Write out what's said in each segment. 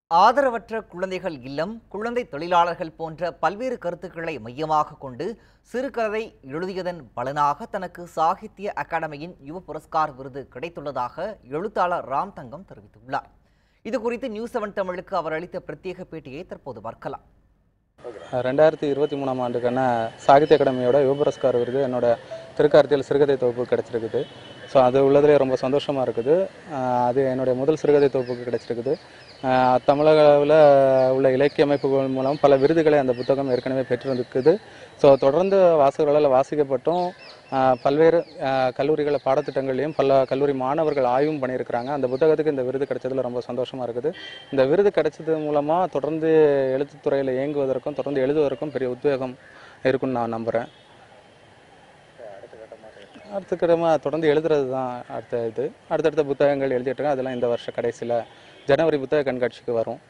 ஆதரவற்ற குழந்தைகள் இல்லம் குழந்தை தொழிலாளர்கள் போன்ற பல்வேறு கருத்துக்களை மையமாக கொண்டு சிறுகதை எழுதியதன் பலனாக தனக்கு சாகித்ய அகாடமியின் யுவ புரஸ்கார் விருது கிடைத்துள்ளதாக எழுத்தாளர் ராம் தங்கம் தெரிவித்துள்ளார் இது குறித்து நியூஸ் செவன் தமிழுக்கு அவர் அளித்த பிரத்யேக பேட்டியை தற்போது பார்க்கலாம் ரெண்டாயிரத்தி இருபத்தி மூணாம் ஆண்டுக்கான சாகித்ய அகாடமியோட யுவ புரஸ்கார் விருது என்னோட திருக்கார்த்தியில் சிறுகதை தொகுப்பு கிடச்சிருக்குது ஸோ அது உள்ளதுலே ரொம்ப சந்தோஷமாக இருக்குது ஆஹ் அது என்னுடைய முதல் சிறுகதை தொகுப்புக்கு கிடச்சிருக்குது ஆஹ் தமிழக அளவில் உள்ள இலக்கிய அமைப்புகள் மூலம் பல விருதுகளை அந்த புத்தகம் ஏற்கனவே பெற்றிருக்குது ஸோ தொடர்ந்து வாசகர்களால் வாசிக்கப்பட்டும் ஆஹ் பல்வேறு ஆஹ் கல்லூரிகளில் பாடத்திட்டங்கள்லையும் பல கல்லூரி மாணவர்கள் ஆய்வும் பண்ணியிருக்கிறாங்க அந்த புத்தகத்துக்கு இந்த விருது கிடைச்சதுல ரொம்ப சந்தோஷமாக இருக்குது இந்த விருது கிடைச்சது மூலமாக தொடர்ந்து எழுத்துத்துறையில் இயங்குவதற்கும் தொடர்ந்து எழுதுவதற்கும் பெரிய உத்வேகம் இருக்குன்னு நான் நம்புகிறேன் அடுத்த கட்டமாக தொடர்ந்து எழுதுறது தான் அடுத்த இது அடுத்தடுத்த புத்தகங்கள் எழுதிட்டு இருக்கேன் அதெல்லாம் இந்த வருஷம் கடைசியில் ஜனவரி புத்தக கண்காட்சிக்கு வரும்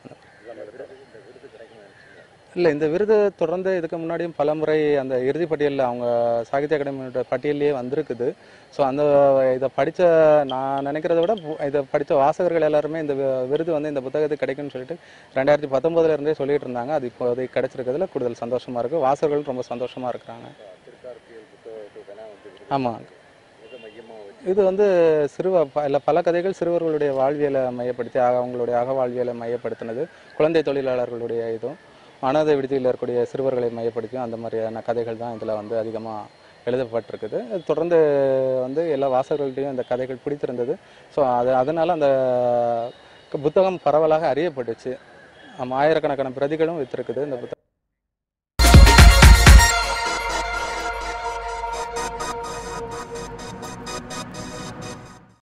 இல்லை இந்த விருது தொடர்ந்து இதுக்கு முன்னாடியும் பல முறை அந்த இறுதி பட்டியலில் அவங்க சாகித்ய அகாடமியோட பட்டியல்லையே வந்திருக்குது ஸோ அந்த இதை படித்த நான் நினைக்கிறத விட பு- இதை படித்த வாசகர்கள் எல்லாருமே இந்த வி- விருது வந்து இந்த புத்தகத்துக்கு கிடைக்கும்னு சொல்லிட்டு ரெண்டாயிரத்தி பத்தொம்போதுல இருந்தே சொல்லிட்டு இருந்தாங்க அது இப்போ அது கிடைச்சிருக்கிறதுல கூடுதல் சந்தோஷமா இருக்கு வாசகர்கள் ரொம்ப சந்தோஷமா இருக்கிறாங்க ஆமாம் இது வந்து சிறுவ ப- இல்ல பல கதைகள் சிறுவர்களுடைய வாழ்வியலை மையப்படுத்தி அக- அவங்களுடைய அக வாழ்வியலை மையப்படுத்தினது குழந்தை தொழிலாளர்களுடைய இதுவும் அனாதை விடுதியில் இருக்கக்கூடிய சிறுவர்களை மையப்படுத்தியும் அந்த மாதிரியான கதைகள் தான் இதில் வந்து அதிகமாக எழுதப்பட்டிருக்குது அது தொடர்ந்து வந்து எல்லா வாசகர்கள்ட்டையும் இந்த கதைகள் பிடித்திருந்தது ஸோ அது அதனால் அந்த புத்தகம் பரவலாக அறியப்பட்டுச்சு ஆமா, ஆயிரக்கணக்கான பிரதிகளும் வித்திருக்குது இந்த புத்தகம்